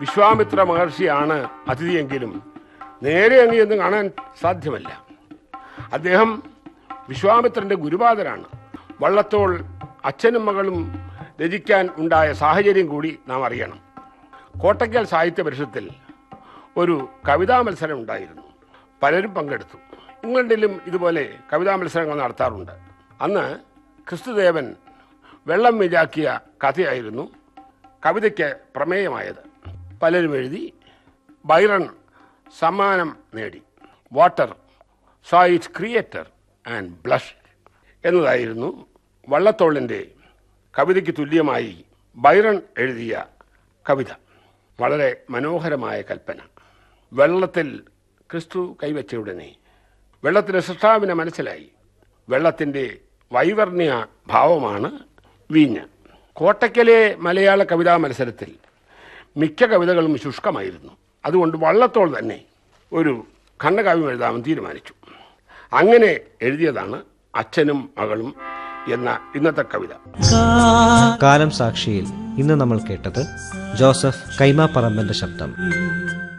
വിശ്വാമിത്ര മഹർഷിയാണ് അതിഥിയെങ്കിലും നേരെ അങ്ങ് എന്ന് കാണാൻ സാധ്യമല്ല അദ്ദേഹം വിശ്വാമിത്രന്റെ ഗുരുപാദരാണ് വള്ളത്തോൾ അച്ഛനും മകളും രചിക്കാൻ ഉണ്ടായ സാഹചര്യം കൂടി നാം അറിയണം കോട്ടയ്ക്കൽ സാഹിത്യ പരിഷത്തിൽ ഒരു കവിതാ മത്സരം ഉണ്ടായിരുന്നു പലരും പങ്കെടുത്തു ഇംഗ്ലണ്ടിലും ഇതുപോലെ കവിതാ മത്സരങ്ങൾ നടത്താറുണ്ട് അന്ന് ക്രിസ്തുദേവൻ വെള്ളം വിജാക്കിയ കഥയായിരുന്നു കവിതയ്ക്ക് പ്രമേയമായത് പലരും എഴുതി ബൈറൺ സമ്മാനം നേടി water saw its creator and blush എന്നതായിരുന്നു വള്ളത്തോളിൻ്റെ കവിതയ്ക്ക് തുല്യമായി ബൈറൺ എഴുതിയ കവിത വളരെ മനോഹരമായ കൽപ്പന വെള്ളത്തിൽ ക്രിസ്തു കൈവച്ച ഉടനെ വെള്ളത്തിന് സൃഷ്ടാവിനെ മനസ്സിലായി വെള്ളത്തിൻ്റെ വൈവർണ്യ ഭാവമാണ് വീഞ്ഞ് കോട്ടയ്ക്കലെ മലയാള കവിതാ മത്സരത്തിൽ മിക്ക കവിതകളും ശുഷ്കമായിരുന്നു അതുകൊണ്ട് വള്ളത്തോൾ തന്നെ ഒരു ഖണ്ഡകാവ്യം എഴുതാമെന്ന് തീരുമാനിച്ചു അങ്ങനെ എഴുതിയതാണ് അച്ഛനും മകളും എന്ന ഇന്നത്തെ കവിത കാലം സാക്ഷിയിൽ ഇന്ന് നമ്മൾ കേട്ടത് ജോസഫ് കൈമാപ്പറമ്പന്റെ ശബ്ദം